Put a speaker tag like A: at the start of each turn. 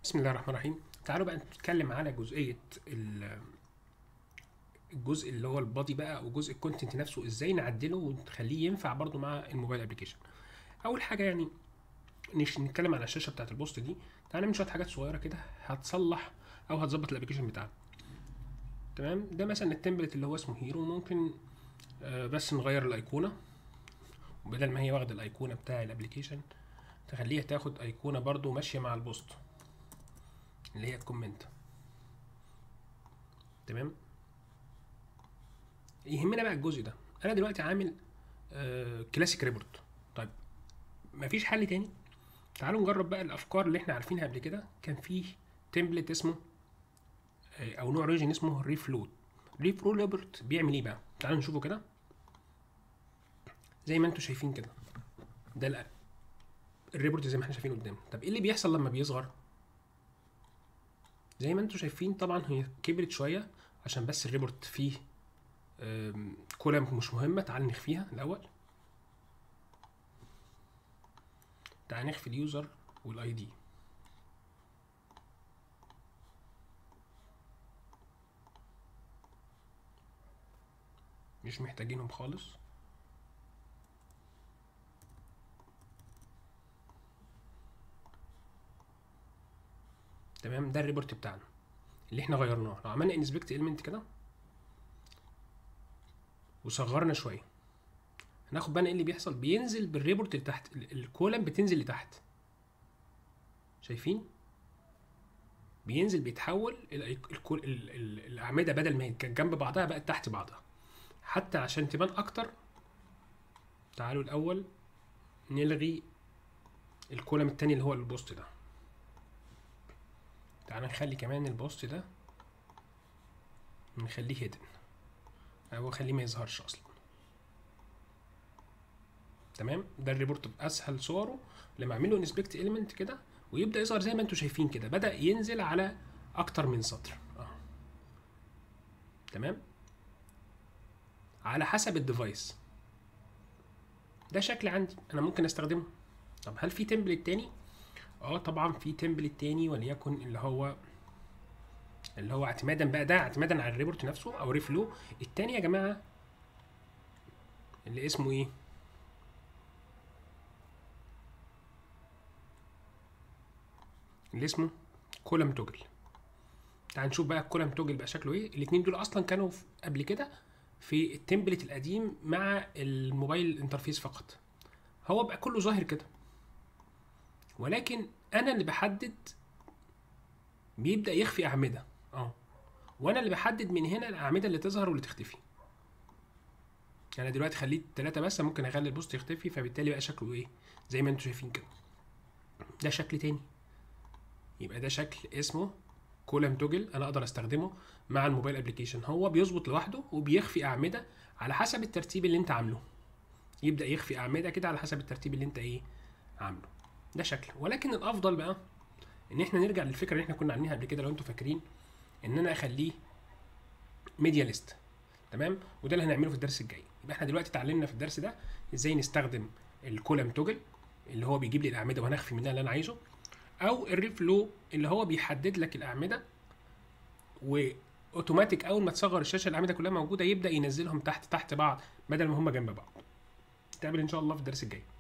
A: بسم الله الرحمن الرحيم تعالوا بقى نتكلم على جزئيه ال- الجزء اللي هو البادي بقى او جزء الكونتنت نفسه ازاي نعدله ونخليه ينفع برضو مع الموبايل ابلكيشن اول حاجه يعني نش- نتكلم على الشاشه بتاعت البوست دي تعالى نعمل شويه حاجات صغيره كده هتصلح او هتظبط الابلكيشن بتاعنا تمام ده مثلا التمبلت اللي هو اسمه هيرو ممكن آه، بس نغير الايقونه وبدل ما هي واخده الايقونه بتاع الابلكيشن تخليها تاخد ايقونه برضو ماشيه مع البوست اللي هي الكومنت تمام يهمنا بقى الجزء ده انا دلوقتي عامل آه كلاسيك ريبورت طيب مفيش حل تاني تعالوا نجرب بقى الافكار اللي احنا عارفينها قبل كده كان فيه تمبلت اسمه آه، او نوع ريجن اسمه ريفلوت ريفلو ريبورت بيعمل ايه بقى تعالوا نشوفه كده زي ما انتم شايفين كده ده ال- الريبورت زي ما احنا شايفين قدامنا طب ايه اللي بيحصل لما بيصغر زي ما انتم شايفين طبعا هي كبرت شويه عشان بس الريبورت فيه آم، كولم مش مهمه تعال نخفيها الاول تعال نخفي اليوزر والاي دي مش محتاجينهم خالص تمام ده الريبورت بتاعنا اللي احنا غيرناه لو عملنا انسبكت اليمنت كده وصغرنا شويه هناخد بالنا ايه اللي بيحصل بينزل بالريبورت لتحت ال- الكولم بتنزل لتحت شايفين بينزل بيتحول ال- الكول ال- ال- الاعمده بدل ما هي كانت جنب بعضها بقت تحت بعضها حتى عشان تبان اكتر تعالوا الاول نلغي الكولم التاني اللي هو البوست ده تعالى نخلي كمان البوست ده نخليه هيدن او خليه ما يظهرش اصلا تمام ده الريبورت باسهل صوره لما اعمل له انسبكت اليمنت كده ويبدا يظهر زي ما انتم شايفين كده بدا ينزل على اكتر من سطر اه تمام على حسب الديفايس ده شكل عندي انا ممكن استخدمه طب هل في تمبلت تاني اه طبعا في تمبلت تاني وليكن اللي هو اللي هو اعتمادا بقى ده اعتمادا على الريبورت نفسه او ريفلو التاني يا جماعه اللي اسمه ايه اللي اسمه كولم توجل تعال نشوف بقى الكولم توجل بقى شكله ايه الاتنين دول اصلا كانوا في- قبل كده في التمبلت القديم مع الموبايل انترفيس فقط هو بقى كله ظاهر كده ولكن انا اللي بحدد بيبدا يخفي اعمده اه وانا اللي بحدد من هنا الاعمده اللي تظهر واللي تختفي انا دلوقتي خليت ثلاثة بس ممكن اخلي البوست يختفي فبالتالي بقى شكله ايه زي ما انتم شايفين كده ده شكل تاني يبقى ده شكل اسمه كولم توجل انا اقدر استخدمه مع الموبايل ابلكيشن هو بيظبط لوحده وبيخفي اعمده على حسب الترتيب اللي انت عامله يبدا يخفي اعمده كده على حسب الترتيب اللي انت ايه عامله ده شكل ولكن الافضل بقى ان احنا نرجع للفكره اللي احنا كنا عاملينها قبل كده لو انتوا فاكرين ان انا اخليه ميديا ليست تمام وده اللي هنعمله في الدرس الجاي يبقى احنا دلوقتي اتعلمنا في الدرس ده ازاي نستخدم الكولم توجل اللي هو بيجيب لي الاعمده وانا اخفي منها اللي انا عايزه او الريفلو اللي هو بيحدد لك الاعمده واوتوماتيك اول ما تصغر الشاشه الاعمده كلها موجوده يبدا ينزلهم تحت تحت بعض بدل ما هم جنب بعض نتقابل ان شاء الله في الدرس الجاي